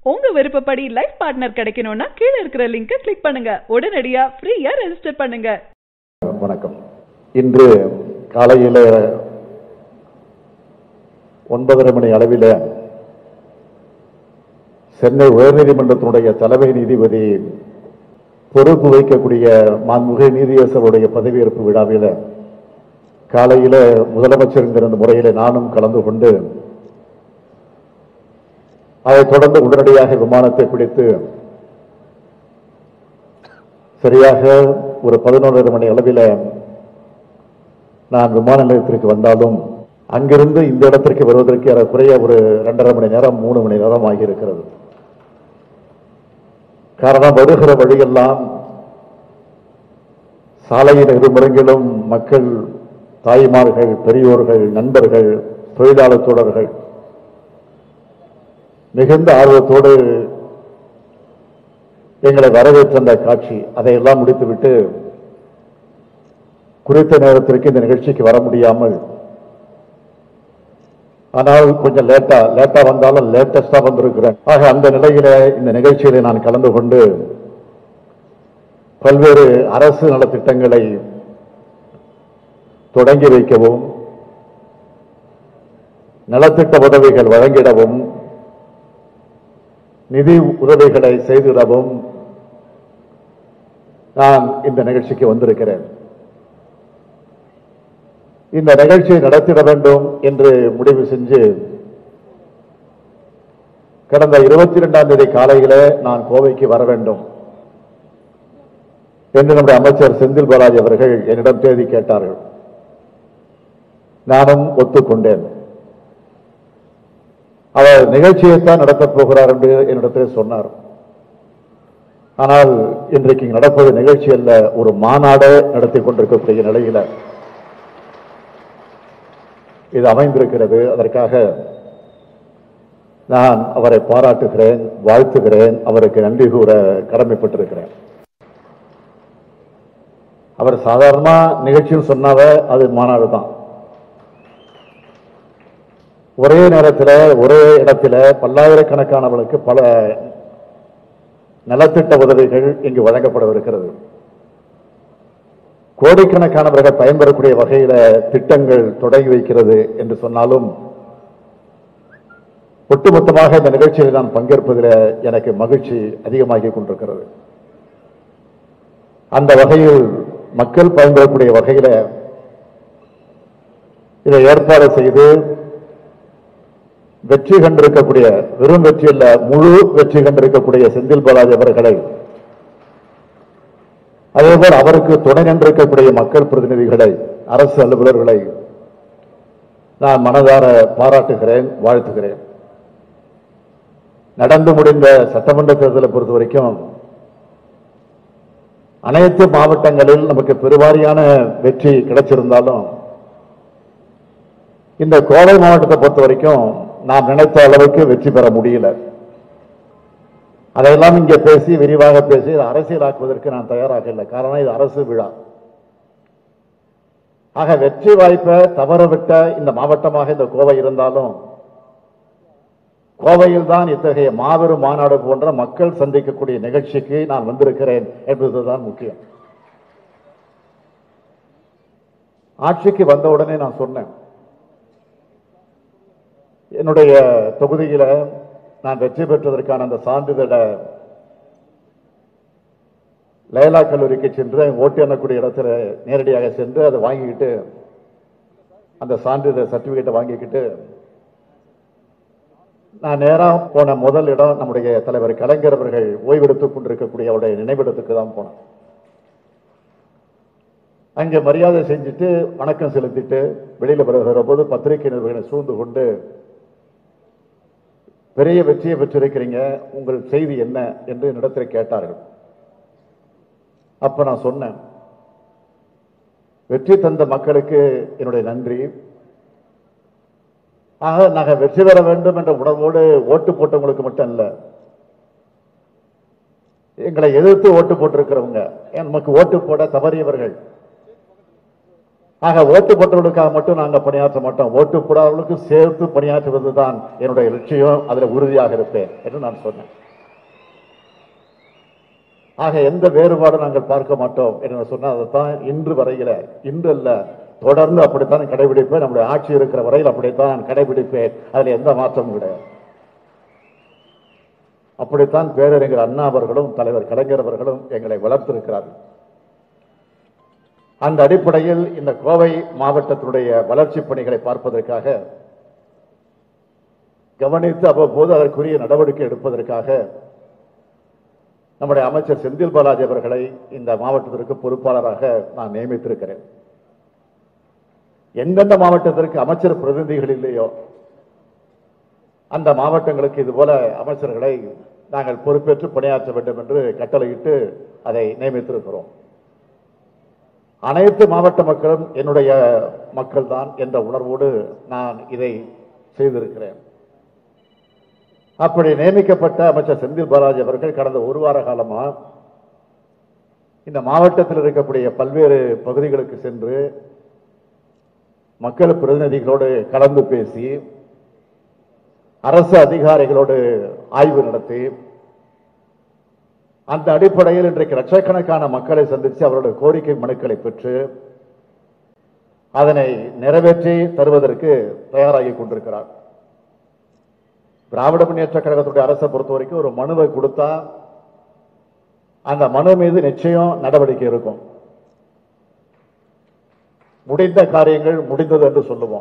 உங்க விருப்பப்படி life partner கிடைக்கணும்னா கீழ இருக்கிற லிங்கை கிளிக் பண்ணுங்க உடனடியா ஃப்ரீயா ரெஜிஸ்டர் பண்ணுங்க வணக்கம் இன்று காலையில் ஒன்பதரை மணி அளவில் சென்னை உயர்நீதிமன்றத்தினுடைய தலைமை நீதிபதி பொறுப்பு வைக்கக்கூடிய மாண்புமிகு நீதியரசருடைய பதவியேற்பு விழாவில் காலையில் முதலமைச்சருங்கிற அந்த முறையில் நானும் கலந்து கொண்டு அதைத் தொடர்ந்து உடனடியாக விமானத்தை பிடித்து சரியாக ஒரு பதினொன்றரை மணி அளவில் நான் விமான நிலையத்திற்கு வந்தாலும் அங்கிருந்து இந்த இடத்திற்கு வருவதற்கு ஏறக்குறைய ஒரு இரண்டரை மணி நேரம் மூணு மணி நேரம் ஆகியிருக்கிறது காரணம் வருகிற வழியெல்லாம் சாலையின் இருமருங்கிலும் மக்கள் தாய்மார்கள் பெரியோர்கள் நண்பர்கள் தொழிலாளர் தோழர்கள் மிகுந்த ஆர்வத்தோடு எங்களை வரவேற்ற அந்த காட்சி அதையெல்லாம் முடித்துவிட்டு குறித்த நேரத்திற்கு இந்த நிகழ்ச்சிக்கு வர முடியாமல் ஆனால் கொஞ்சம் லேட்டா லேட்டா வந்தாலும் லேட்டஸ்டா வந்திருக்கிறேன் ஆக அந்த நிலையில இந்த நிகழ்ச்சியில நான் கலந்து கொண்டு பல்வேறு அரசு நலத்திட்டங்களை தொடங்கி வைக்கவும் நலத்திட்ட உதவிகள் வழங்கிடவும் நிதி உதவிகளை செய்திடவும் நான் இந்த நிகழ்ச்சிக்கு வந்திருக்கிறேன் இந்த நிகழ்ச்சியை நடத்திட வேண்டும் என்று முடிவு செஞ்சு கடந்த இருபத்தி இரண்டாம் தேதி காலையில நான் கோவைக்கு வர வேண்டும் என்று நம்முடைய அமைச்சர் செந்தில் பாலாஜி அவர்கள் என்னிடம் தேதி கேட்டார்கள் நானும் ஒத்துக்கொண்டேன் அவர் நிகழ்ச்சியைத்தான் நடத்தப் போகிறார் என்று என்னிடத்தில் சொன்னார் ஆனால் இன்றைக்கு இங்கு நடப்பது நிகழ்ச்சி அல்ல ஒரு மாநாடு நடத்தி கொண்டிருக்கக்கூடிய நிலையில இது அமைந்திருக்கிறது அதற்காக நான் அவரை பாராட்டுகிறேன் வாழ்த்துகிறேன் அவருக்கு நன்றி கூற கடமைப்பட்டிருக்கிறேன் அவர் சாதாரணமா நிகழ்ச்சின்னு சொன்னாவ அது மாநாடு தான் ஒரே நேரத்தில் ஒரே இடத்துல பல்லாயிரக்கணக்கானவர்களுக்கு பல நலத்திட்ட உதவிகள் இங்கு வழங்கப்படவிருக்கிறது கோடிக்கணக்கானவர்கள் பயன்பெறக்கூடிய வகையில திட்டங்கள் தொடங்கி வைக்கிறது என்று சொன்னாலும் ஒட்டுமொத்தமாக இந்த நிகழ்ச்சியில் நான் பங்கேற்பதில் எனக்கு மகிழ்ச்சி அதிகமாகிக் கொண்டிருக்கிறது அந்த வகையில் மக்கள் பயன்பெறக்கூடிய வகையில இதை ஏற்பாடு செய்து வெற்றி கண்டிருக்கக்கூடிய வெறும் வெற்றி அல்ல முழு வெற்றி கண்டிருக்கக்கூடிய செந்தில் பாலாஜி அவர்களை அதேபோல் அவருக்கு துணை நின்றிருக்கக்கூடிய மக்கள் பிரதிநிதிகளை அரசு அலுவலர்களை நான் மனதார பாராட்டுகிறேன் வாழ்த்துகிறேன் நடந்து முடிந்த சட்டமன்ற தேர்தலை பொறுத்த வரைக்கும் அனைத்து மாவட்டங்களில் நமக்கு பெருவாரியான வெற்றி கிடைச்சிருந்தாலும் இந்த கோவை மாவட்டத்தை பொறுத்த வரைக்கும் நாம் நினைத்த அளவுக்கு வெற்றி பெற முடியல அதையெல்லாம் இங்கே பேசி விரிவாக பேசி இதை அரசியலாக்குவதற்கு நான் தயாராக இல்லை காரணம் இது அரசு விழா ஆக வெற்றி வாய்ப்பை தவறவிட்ட இந்த மாவட்டமாக இந்த கோவை இருந்தாலும் கோவையில் தான் இத்தகைய மாபெரும் மாநாடு போன்ற மக்கள் சந்திக்கக்கூடிய நிகழ்ச்சிக்கு நான் வந்திருக்கிறேன் என்பதுதான் முக்கியம் ஆட்சிக்கு வந்த உடனே நான் சொன்னேன் என்னுடைய தொகுதியில நான் வெற்றி பெற்றதற்கான அந்த சான்றிதழை லைலா கல்லூரிக்கு சென்று ஓட்டு எண்ணக்கூடிய இடத்துல நேரடியாக சென்று அதை வாங்கிக்கிட்டு அந்த சான்றிதழ் சர்டிபிகேட்டை வாங்கிக்கிட்டு நான் நேரா போன முதல் இடம் நம்முடைய தலைவர் கலைஞர் அவர்கள் ஓய்வெடுத்துக் கொண்டிருக்கக்கூடிய அவருடைய நினைவிடத்துக்கு தான் போனேன் அங்கே மரியாதை செஞ்சுட்டு வணக்கம் செலுத்திட்டு வெளியில வருகிற போது பத்திரிகை நிறுவனங்களை சூழ்ந்து கொண்டு பெரிய வெற்றியை பெற்றிருக்கிறீங்க உங்கள் செய்தி என்ன என்று என்னிடத்தில் கேட்டார்கள் அப்ப நான் சொன்னேன் வெற்றி தந்த மக்களுக்கு என்னுடைய நன்றி ஆக நாங்க வெற்றி பெற வேண்டும் என்ற உணர்வோடு ஓட்டு போட்டவங்களுக்கு மட்டும் இல்ல எங்களை எதிர்த்து ஓட்டு போட்டிருக்கிறவங்க ஏன் நமக்கு ஓட்டு போட தவறியவர்கள் ஆக ஓட்டு போட்டவர்களுக்காக மட்டும் நாங்கள் பணியாற்ற மாட்டோம் ஓட்டு போடாதவர்களுக்கு சேர்த்து பணியாற்றுவது தான் என்னுடைய லட்சியம் அதில் உறுதியாக இருப்பேன் என்று நான் சொன்னேன் ஆக எந்த வேறுபாடும் நாங்கள் பார்க்க மாட்டோம் என்று சொன்னால் அதைத்தான் இன்று வரையில இன்று அல்ல தொடர்ந்து அப்படித்தான் கடைபிடிப்பேன் நம்முடைய ஆட்சி இருக்கிற வரையில் அப்படித்தான் நான் கடைபிடிப்பேன் அதில் எந்த மாற்றமும் கிடையாது அப்படித்தான் பேரறிஞர் அண்ணா அவர்களும் தலைவர் கலைஞர் அவர்களும் எங்களை வளர்த்திருக்கிறார்கள் அந்த அடிப்படையில் இந்த கோவை மாவட்டத்தினுடைய வளர்ச்சி பணிகளை பார்ப்பதற்காக கவனித்து அவ்வப்போது அதற்குரிய நடவடிக்கை எடுப்பதற்காக நம்முடைய அமைச்சர் செந்தில் பாலாஜி அவர்களை இந்த மாவட்டத்திற்கு பொறுப்பாளராக நான் நியமித்திருக்கிறேன் எந்தெந்த மாவட்டத்திற்கு அமைச்சர் பிரதிநிதிகள் இல்லையோ அந்த மாவட்டங்களுக்கு இதுபோல அமைச்சர்களை நாங்கள் பொறுப்பேற்று பணியாற்ற வேண்டும் என்று கட்டளையிட்டு அதை நியமித்திருக்கிறோம் அனைத்து மாவட்ட மக்களும் என்னுடைய மக்கள் தான் என்ற உணர்வோடு நான் இதை செய்திருக்கிறேன் அப்படி நியமிக்கப்பட்ட அமைச்சர் செந்தில் பாலாஜி அவர்கள் கடந்த ஒரு வார காலமா இந்த மாவட்டத்தில் இருக்கக்கூடிய பல்வேறு பகுதிகளுக்கு சென்று மக்கள் பிரதிநிதிகளோடு கலந்து பேசி அரசு அதிகாரிகளோடு ஆய்வு நடத்தி அந்த அடிப்படையில் இன்றைக்கு லட்சக்கணக்கான மக்களை சந்தித்து அவருடைய கோரிக்கை மனுக்களை பெற்று அதனை நிறைவேற்றி தருவதற்கு தயாராகி கொண்டிருக்கிறார் திராவிட முன்னேற்ற கழகத்துடைய அரசை பொறுத்த வரைக்கும் ஒரு மனுவை கொடுத்தா அந்த மனு மீது நிச்சயம் நடவடிக்கை இருக்கும் முடிந்த காரியங்கள் முடிந்தது என்று சொல்லுவோம்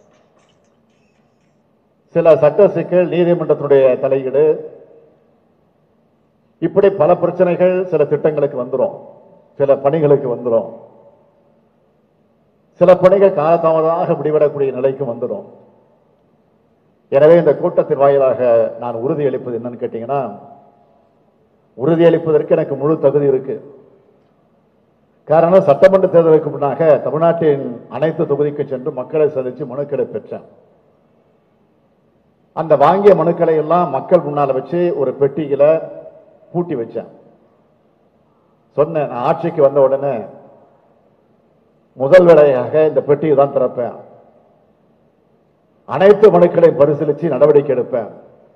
சில சட்ட சிக்கல் நீதிமன்றத்தினுடைய தலையீடு இப்படி பல பிரச்சனைகள் சில திட்டங்களுக்கு வந்துரும் சில பணிகளுக்கு வந்துரும் சில பணிகள் காலதாமதமாக முடிவிடக்கூடிய நிலைக்கு வந்துடும் எனவே இந்த கூட்டத்தின் வாயிலாக நான் உறுதியளிப்பது என்னன்னு கேட்டீங்கன்னா உறுதியளிப்பதற்கு எனக்கு முழு தகுதி இருக்கு காரணம் சட்டமன்ற தேர்தலுக்கு முன்னாக தமிழ்நாட்டின் அனைத்து தொகுதிக்கு சென்று மக்களை சந்தித்து மனுக்களை பெற்றேன் அந்த வாங்கிய மனுக்களை எல்லாம் மக்கள் முன்னால வச்சு ஒரு பெட்டியில பூட்டி வச்சேன் சொன்னேன் நான் ஆட்சிக்கு வந்த உடனே முதல் வேலையாக இந்த பெட்டியை தான் திறப்பேன் அனைத்து மனுக்களையும் பரிசீலித்து நடவடிக்கை எடுப்பேன்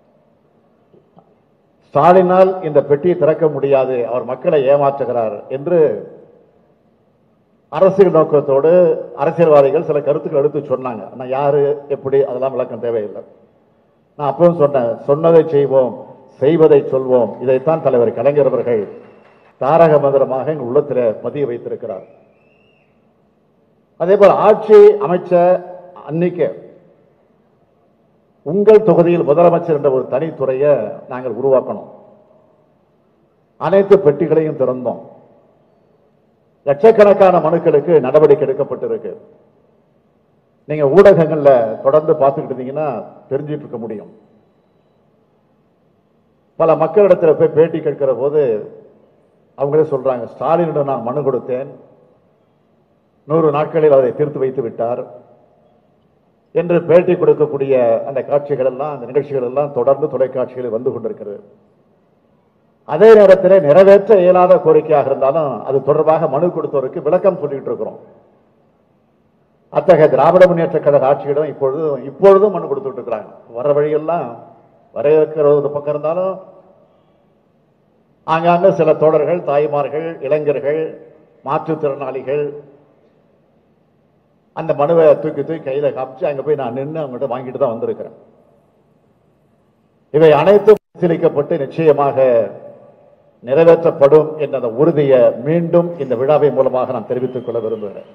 ஸ்டாலினால் இந்த பெட்டியை திறக்க முடியாது அவர் மக்களை ஏமாற்றுகிறார் என்று அரசியல் நோக்கத்தோடு அரசியல்வாதிகள் சில கருத்துக்கள் எடுத்து சொன்னாங்க நான் யாரு எப்படி அதெல்லாம் விளக்கம் தேவையில்லை நான் அப்பவும் சொன்னேன் சொன்னதை செய்வோம் செய்வதை சொல்வோம் இதைத்தான் தலைவர் கலைஞர் அவர்கள் தாரக மந்திரமாக எங்கள் உள்ளத்தில் பதிய வைத்திருக்கிறார் அதே போல ஆட்சி அமைச்ச அன்னைக்கு உங்கள் தொகுதியில் முதலமைச்சர் என்ற ஒரு தனித்துறையை நாங்கள் உருவாக்கணும் அனைத்து பெட்டிகளையும் திறந்தோம் லட்சக்கணக்கான மனுக்களுக்கு நடவடிக்கை எடுக்கப்பட்டிருக்கு நீங்க ஊடகங்கள்ல தொடர்ந்து பார்த்துக்கிட்டு இருந்தீங்கன்னா தெரிஞ்சிட்டு இருக்க முடியும் பல மக்களிடத்துல போய் பேட்டி கேட்கிற போது அவங்களே சொல்றாங்க ஸ்டாலினிடம் நான் மனு கொடுத்தேன் நூறு நாட்களில் அதை தீர்த்து வைத்து விட்டார் என்று பேட்டி கொடுக்கக்கூடிய அந்த காட்சிகள் எல்லாம் அந்த நிகழ்ச்சிகள் எல்லாம் தொடர்ந்து தொலைக்காட்சிகளில் வந்து கொண்டிருக்கிறது அதே நேரத்தில் நிறைவேற்ற இயலாத கோரிக்கையாக இருந்தாலும் அது தொடர்பாக மனு கொடுத்தவருக்கு விளக்கம் சொல்லிட்டு இருக்கிறோம் அத்தகைய திராவிட முன்னேற்ற கழக ஆட்சியிடம் இப்பொழுதும் இப்பொழுதும் மனு கொடுத்துட்டு இருக்கிறாங்க வர வழியெல்லாம் வரவேற்கிற ஒரு பக்கம் இருந்தாலும் ஆங்காங்க சில தோழர்கள் தாய்மார்கள் இளைஞர்கள் மாற்றுத்திறனாளிகள் அந்த மனுவை தூக்கி தூக்கி கையில காமிச்சு அங்க போய் நான் நின்று அவங்ககிட்ட வாங்கிட்டு தான் வந்திருக்கிறேன் இவை அனைத்தும் பரிசீலிக்கப்பட்டு நிச்சயமாக நிறைவேற்றப்படும் என்ற அந்த உறுதியை மீண்டும் இந்த விழாவின் மூலமாக நான் தெரிவித்துக் கொள்ள விரும்புகிறேன்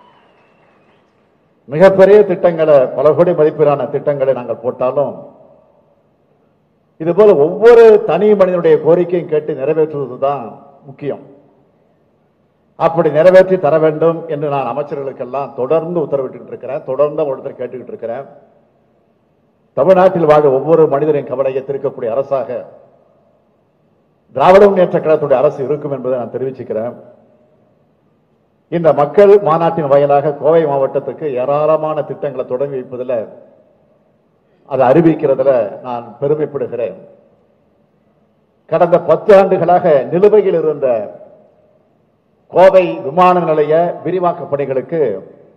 மிகப்பெரிய திட்டங்களை பல கோடி மதிப்பிலான திட்டங்களை நாங்கள் போட்டாலும் இதுபோல ஒவ்வொரு தனி மனிதனுடைய கோரிக்கையும் கேட்டு நிறைவேற்றுவதுதான் முக்கியம் அப்படி நிறைவேற்றி தர வேண்டும் என்று நான் அமைச்சர்களுக்கெல்லாம் தொடர்ந்து உத்தரவிட்டு இருக்கிறேன் தொடர்ந்து அவரிடத்தில் கேட்டுக்கிட்டு இருக்கிறேன் தமிழ்நாட்டில் வாழும் ஒவ்வொரு மனிதரின் கவலையை திருக்கக்கூடிய அரசாக திராவிட முன்னேற்ற கழகத்துடைய அரசு இருக்கும் என்பதை நான் தெரிவிச்சுக்கிறேன் இந்த மக்கள் மாநாட்டின் வாயிலாக கோவை மாவட்டத்துக்கு ஏராளமான திட்டங்களை தொடங்கி வைப்பதில் அதை அறிவிக்கிறதுல நான் பெருமைப்படுகிறேன் கடந்த பத்து ஆண்டுகளாக நிலுவையில் இருந்த கோவை விமான நிலைய விரிவாக்க பணிகளுக்கு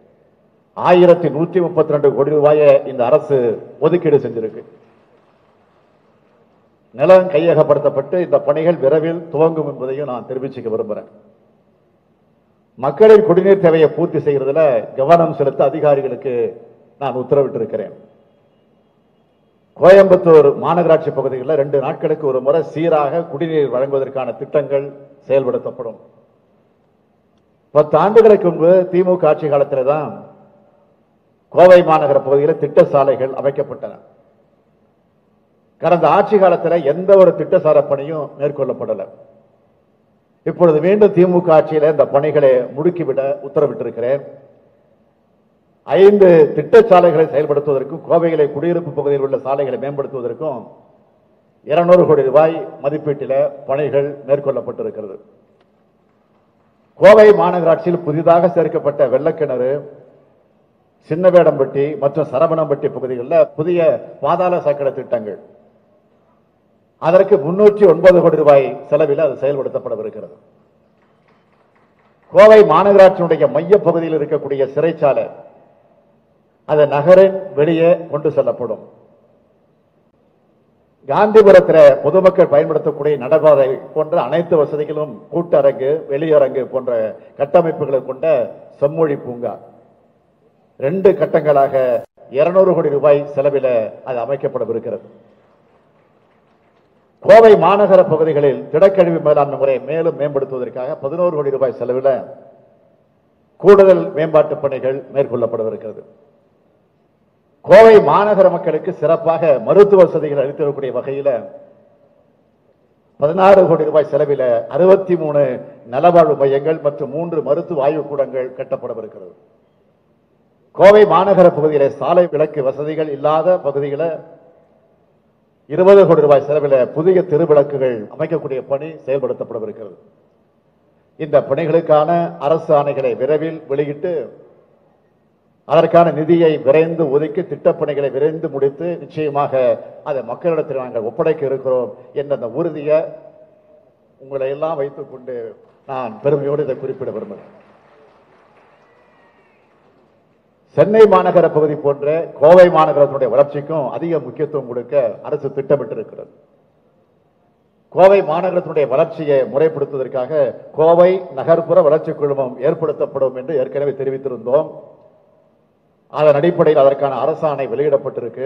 ஆயிரத்தி நூற்றி முப்பத்தி ரெண்டு கோடி ரூபாயை இந்த அரசு ஒதுக்கீடு செஞ்சிருக்கு நிலம் கையகப்படுத்தப்பட்டு இந்த பணிகள் விரைவில் துவங்கும் என்பதையும் நான் தெரிவிச்சுக்க விரும்புகிறேன் மக்களின் குடிநீர் தேவையை பூர்த்தி செய்கிறதுல கவனம் செலுத்த அதிகாரிகளுக்கு நான் உத்தரவிட்டிருக்கிறேன் கோயம்புத்தூர் மாநகராட்சி பகுதிகளில் ரெண்டு நாட்களுக்கு ஒரு முறை சீராக குடிநீர் வழங்குவதற்கான திட்டங்கள் செயல்படுத்தப்படும் பத்து ஆண்டுகளுக்கு முன்பு திமுக ஆட்சி காலத்தில் தான் கோவை மாநகர பகுதியில் திட்ட சாலைகள் அமைக்கப்பட்டன கடந்த ஆட்சி காலத்தில் எந்த ஒரு திட்ட சாலை பணியும் மேற்கொள்ளப்படலை இப்பொழுது மீண்டும் திமுக ஆட்சியில் இந்த பணிகளை முடுக்கிவிட உத்தரவிட்டிருக்கிறேன் ஐந்து திட்ட சாலைகளை செயல்படுத்துவதற்கும் கோவைகளை குடியிருப்பு பகுதியில் உள்ள சாலைகளை மேம்படுத்துவதற்கும் இருநூறு கோடி ரூபாய் மதிப்பீட்டில் பணிகள் மேற்கொள்ளப்பட்டிருக்கிறது கோவை மாநகராட்சியில் புதிதாக சேர்க்கப்பட்ட வெள்ளக்கிணறு சின்னவேடம்பட்டி மற்றும் சரவணம்பட்டி பகுதிகளில் புதிய பாதாள சாக்கடை திட்டங்கள் அதற்கு முன்னூற்றி ஒன்பது கோடி ரூபாய் செலவில் அது செயல்படுத்தப்படவிருக்கிறது கோவை மாநகராட்சியினுடைய மைய பகுதியில் இருக்கக்கூடிய சிறைச்சாலை அது நகரின் வெளியே கொண்டு செல்லப்படும் காந்திபுரத்தில் பொதுமக்கள் பயன்படுத்தக்கூடிய நடைபாதை போன்ற அனைத்து வசதிகளும் கூட்டரங்கு வெளியரங்கு போன்ற கட்டமைப்புகளை கொண்ட செம்மொழி பூங்கா ரெண்டு கட்டங்களாக இருநூறு கோடி ரூபாய் செலவில் அது அமைக்கப்படவிருக்கிறது கோவை மாநகர பகுதிகளில் திடக்கழிவு மேலாண்மை முறையை மேலும் மேம்படுத்துவதற்காக பதினோரு கோடி ரூபாய் செலவில் கூடுதல் மேம்பாட்டு பணிகள் மேற்கொள்ளப்படவிருக்கிறது கோவை மாநகர மக்களுக்கு சிறப்பாக மருத்துவ வசதிகள் அளித்திருக்கக்கூடிய வகையில் பதினாறு கோடி ரூபாய் செலவில் அறுபத்தி மூணு நலவாழ்வு மையங்கள் மற்றும் மூன்று மருத்துவ ஆய்வுக்கூடங்கள் கட்டப்படவிருக்கிறது கோவை மாநகர பகுதியிலே சாலை விளக்கு வசதிகள் இல்லாத பகுதியில் இருபது கோடி ரூபாய் செலவில் புதிய திருவிளக்குகள் அமைக்கக்கூடிய பணி செயல்படுத்தப்படவிருக்கிறது இந்த பணிகளுக்கான அரசு ஆணைகளை விரைவில் வெளியிட்டு அதற்கான நிதியை விரைந்து ஒதுக்கி திட்டப்பணிகளை விரைந்து முடித்து நிச்சயமாக அதை மக்களிடத்தில் நாங்கள் ஒப்படைக்க இருக்கிறோம் என்ற அந்த உறுதியை உங்களை எல்லாம் வைத்துக் கொண்டு நான் பெருமையோடு இதை குறிப்பிட விரும்புகிறேன் சென்னை மாநகர பகுதி போன்ற கோவை மாநகரத்தினுடைய வளர்ச்சிக்கும் அதிக முக்கியத்துவம் கொடுக்க அரசு திட்டமிட்டிருக்கிறது கோவை மாநகரத்தினுடைய வளர்ச்சியை முறைப்படுத்துவதற்காக கோவை நகர்ப்புற வளர்ச்சி குழுமம் ஏற்படுத்தப்படும் என்று ஏற்கனவே தெரிவித்திருந்தோம் அதன் அடிப்படையில் அதற்கான அரசாணை வெளியிடப்பட்டிருக்கு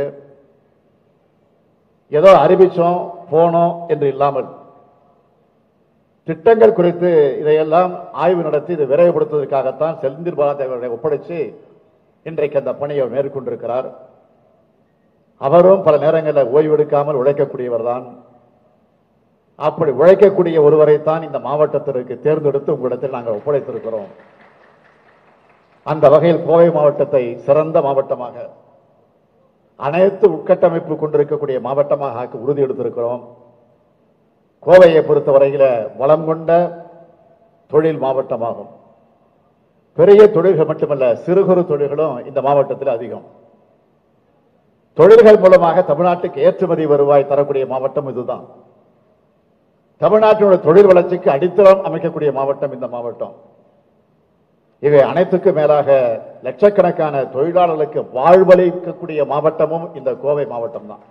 ஏதோ அறிவிச்சோம் போனோம் என்று இல்லாமல் திட்டங்கள் குறித்து இதையெல்லாம் ஆய்வு நடத்தி இதை விரைவுபடுத்துவதற்காகத்தான் செந்தில் பாலாஜி அவர்களை ஒப்படைச்சு இன்றைக்கு அந்த பணியை மேற்கொண்டிருக்கிறார் அவரும் பல நேரங்களில் ஓய்வெடுக்காமல் உழைக்கக்கூடியவர் தான் அப்படி உழைக்கக்கூடிய ஒருவரைத்தான் இந்த மாவட்டத்திற்கு தேர்ந்தெடுத்து உங்களிடத்தில் நாங்கள் ஒப்படைத்திருக்கிறோம் அந்த வகையில் கோவை மாவட்டத்தை சிறந்த மாவட்டமாக அனைத்து உட்கட்டமைப்பு கொண்டிருக்கக்கூடிய மாவட்டமாக ஆக்க உறுதி எடுத்திருக்கிறோம் கோவையை பொறுத்தவரையில வளம் கொண்ட தொழில் மாவட்டமாகும் பெரிய தொழில்கள் மட்டுமல்ல சிறு குறு தொழில்களும் இந்த மாவட்டத்தில் அதிகம் தொழில்கள் மூலமாக தமிழ்நாட்டுக்கு ஏற்றுமதி வருவாய் தரக்கூடிய மாவட்டம் இதுதான் தமிழ்நாட்டினுடைய தொழில் வளர்ச்சிக்கு அடித்தளம் அமைக்கக்கூடிய மாவட்டம் இந்த மாவட்டம் இவை அனைத்துக்கும் மேலாக லட்சக்கணக்கான தொழிலாளர்களுக்கு வாழ்வளிக்கக்கூடிய மாவட்டமும் இந்த கோவை மாவட்டம் தான்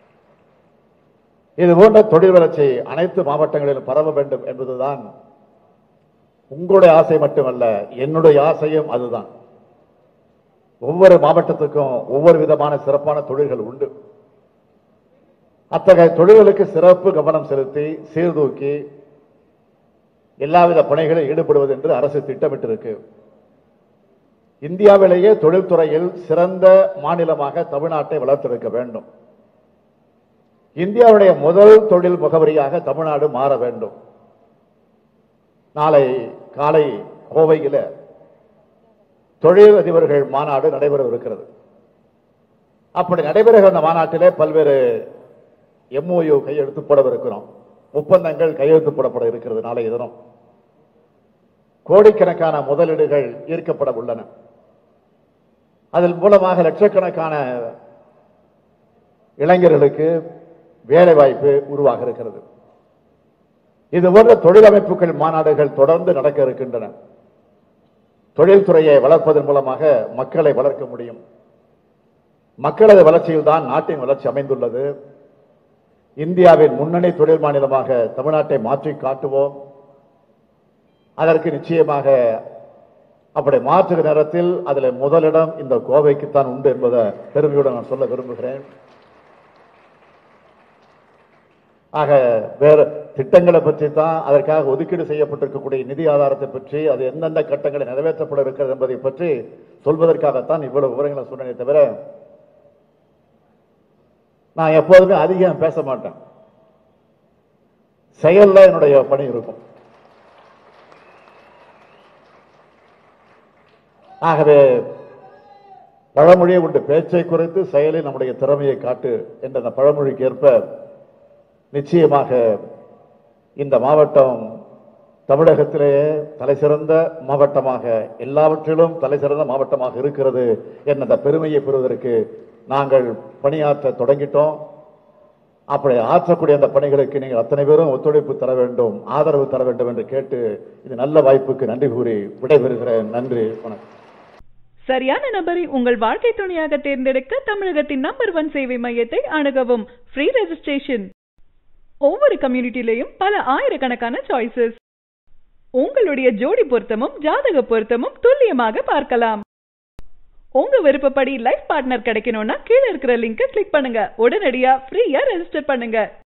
இது போன்ற தொழில் வளர்ச்சி அனைத்து மாவட்டங்களிலும் பரவ வேண்டும் என்பதுதான் உங்களுடைய ஆசை மட்டுமல்ல என்னுடைய ஆசையும் அதுதான் ஒவ்வொரு மாவட்டத்துக்கும் ஒவ்வொரு விதமான சிறப்பான தொழில்கள் உண்டு அத்தகைய தொழில்களுக்கு சிறப்பு கவனம் செலுத்தி சீர்தூக்கி எல்லாவித பணிகளில் ஈடுபடுவது என்று அரசு திட்டமிட்டிருக்கு இந்தியாவிலேயே தொழில்துறையில் சிறந்த மாநிலமாக தமிழ்நாட்டை வளர்த்தெடுக்க வேண்டும் இந்தியாவுடைய முதல் தொழில் முகவரியாக தமிழ்நாடு மாற வேண்டும் நாளை காலை கோவையில் தொழில் அதிபர்கள் மாநாடு நடைபெறவிருக்கிறது அப்படி நடைபெறுகிற அந்த மாநாட்டிலே பல்வேறு எம்ஓயு கையெழுத்து போடவிருக்கிறோம் ஒப்பந்தங்கள் கையெழுத்து போடப்பட இருக்கிறது நாளைய தினம் கோடிக்கணக்கான முதலீடுகள் ஈர்க்கப்பட உள்ளன அதன் மூலமாக லட்சக்கணக்கான இளைஞர்களுக்கு வேலை வாய்ப்பு உருவாக இருக்கிறது இது போன்ற தொழிலமைப்புகள் மாநாடுகள் தொடர்ந்து நடக்க இருக்கின்றன தொழில்துறையை வளர்ப்பதன் மூலமாக மக்களை வளர்க்க முடியும் மக்களது வளர்ச்சியில் தான் நாட்டின் வளர்ச்சி அமைந்துள்ளது இந்தியாவின் முன்னணி தொழில் மாநிலமாக தமிழ்நாட்டை மாற்றி காட்டுவோம் அதற்கு நிச்சயமாக அப்படி மாற்றுகிற நேரத்தில் அதில் முதலிடம் இந்த கோவைக்குத்தான் உண்டு என்பதை பெருமையுடன் நான் சொல்ல விரும்புகிறேன் ஆக வேற திட்டங்களை பற்றி தான் அதற்காக ஒதுக்கீடு செய்யப்பட்டிருக்கக்கூடிய நிதி ஆதாரத்தை பற்றி அது எந்தெந்த கட்டங்களில் நிறைவேற்றப்பட இருக்கிறது என்பதை பற்றி சொல்வதற்காகத்தான் இவ்வளவு விவரங்களை சொன்னேனே தவிர நான் எப்போதுமே அதிகம் பேச மாட்டேன் செயல்ல என்னுடைய பணி இருக்கும் ஆகவே பழமொழியை உண்டு பேச்சை குறைத்து செயலில் நம்முடைய திறமையை காட்டு என்ற அந்த பழமொழிக்கு ஏற்ப நிச்சயமாக இந்த மாவட்டம் தமிழகத்திலேயே தலைசிறந்த மாவட்டமாக எல்லாவற்றிலும் தலைசிறந்த மாவட்டமாக இருக்கிறது என்ற அந்த பெருமையை பெறுவதற்கு நாங்கள் பணியாற்ற தொடங்கிட்டோம் அப்படி ஆற்றக்கூடிய அந்த பணிகளுக்கு நீங்கள் அத்தனை பேரும் ஒத்துழைப்பு தர வேண்டும் ஆதரவு தர வேண்டும் என்று கேட்டு இது நல்ல வாய்ப்புக்கு நன்றி கூறி விடைபெறுகிறேன் நன்றி வணக்கம் சரியான நபரை உங்கள் வாழ்க்கை துணையாக தேர்ந்தெடுக்க தமிழகத்தின் நம்பர் ஒன் சேவை மையத்தை அணுகவும் ஃப்ரீ ரெஜிஸ்ட்ரேஷன் ஒவ்வொரு கம்யூனிட்டிலையும் பல ஆயிரக்கணக்கான சாய்ஸஸ் உங்களுடைய ஜோடி பொருத்தமும் ஜாதக பொருத்தமும் துல்லியமாக பார்க்கலாம் உங்க விருப்பப்படி லைஃப் பார்ட்னர் கிடைக்கணும்னா கீழே இருக்கிற லிங்கை கிளிக் பண்ணுங்க உடனடியா ஃப்ரீயா ரெஜிஸ்டர் பண்ணுங்க